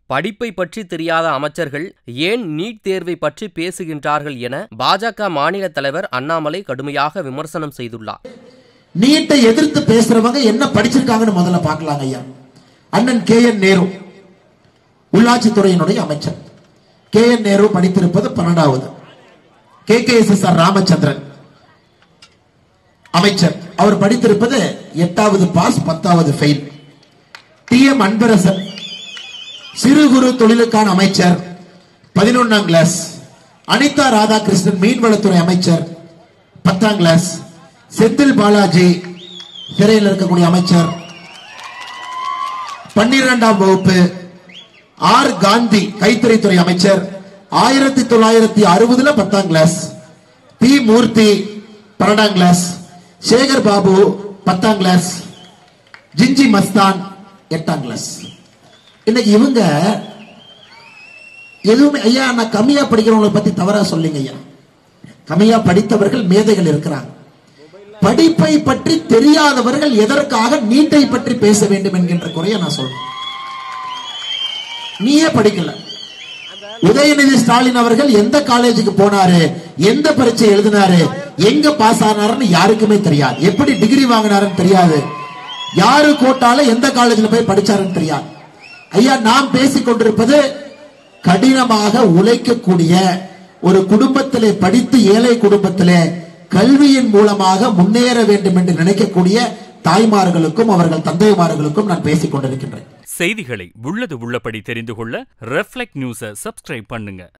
படிப்பை பற்றி தெரியாத அமைச்சர்கள் ஏன் நீட் தேர்வை பற்றி பேசுகின்றார்கள் என பாஜக மாநில தலைவர் அண்ணாமலை கடுமையாக விமர்சனம் செய்துள்ளார் நீட்டை எதிர்த்து பேசுறவங்க என்ன படிச்சிருக்காங்கன்னு முதல்ல பார்க்கலாங்க ஐயா அண்ணன் கே என் நேரு உள்ளாட்சித்துறையினுடைய அமைச்சர் கே என் நேரு படித்திருப்பது பன்னெண்டாவது K K S S R Ramachandran அமைச்சர் அவர் படித்திருப்பது எட்டாவது பாஸ் பத்தாவது ஃபெயில் டி எம் அன்பரசன் சிறு குறு தொழிலுக்கான அமைச்சர் பதினொன்னாம் கிளாஸ் அனிதா ராதாகிருஷ்ணன் மீன்வளத்துறை அமைச்சர் பத்தாம் கிளாஸ் செந்தில் பாலாஜி சிறையில் இருக்கக்கூடிய அமைச்சர் பன்னிரெண்டாம் வகுப்பு ஆர் காந்தி கைத்தறித்துறை அமைச்சர் ஆயிரத்தி தொள்ளாயிரத்தி அறுபதுல பத்தாம் கிளாஸ் பி மூர்த்தி பன்னெண்டாம் கிளாஸ் சேகர் பாபு பத்தாம் கிளாஸ் ஜிஞ்சி மஸ்தான் எட்டாம் கிளாஸ் இன்னைக்கு இவங்க எதுவுமே ஐயா நான் கம்மியா படிக்கிறவங்களை பத்தி தவறா சொல்லிங்க ஐயா கம்மியா படித்தவர்கள் மேதைகள் இருக்கிறாங்க படிப்பை பற்றி தெரியாதவர்கள் எதற்காக நீட்டை பற்றி பேச வேண்டும் என்கின்ற குறைய நான் சொல்றேன் நீயே படிக்கல உதயநிதி ஸ்டாலின் அவர்கள் எந்த காலேஜுக்கு போனாரு எந்த பரீட்சை எழுதினாரு எங்க பாஸ் ஆனாருன்னு யாருக்குமே தெரியாது எப்படி டிகிரி வாங்கினாருன்னு தெரியாது யாரு கோட்டால எந்த காலேஜ்ல போய் படிச்சாருன்னு தெரியாது ஐயா நாம் பேசிக் கொண்டிருப்பது கடினமாக உழைக்கக்கூடிய ஒரு குடும்பத்திலே படித்து ஏழை குடும்பத்திலே கல்வியின் மூலமாக முன்னேற வேண்டும் என்று நினைக்கக்கூடிய தாய்மார்களுக்கும் அவர்கள் தந்தைமார்களுக்கும் நான் பேசிக் கொண்டிருக்கின்றேன் செய்திகளை உள்ளது உள்ளபடி தெரிந்து கொள்ள ரெஃப்ளெக்ட் நியூஸை சப்ஸ்கிரைப் பண்ணுங்க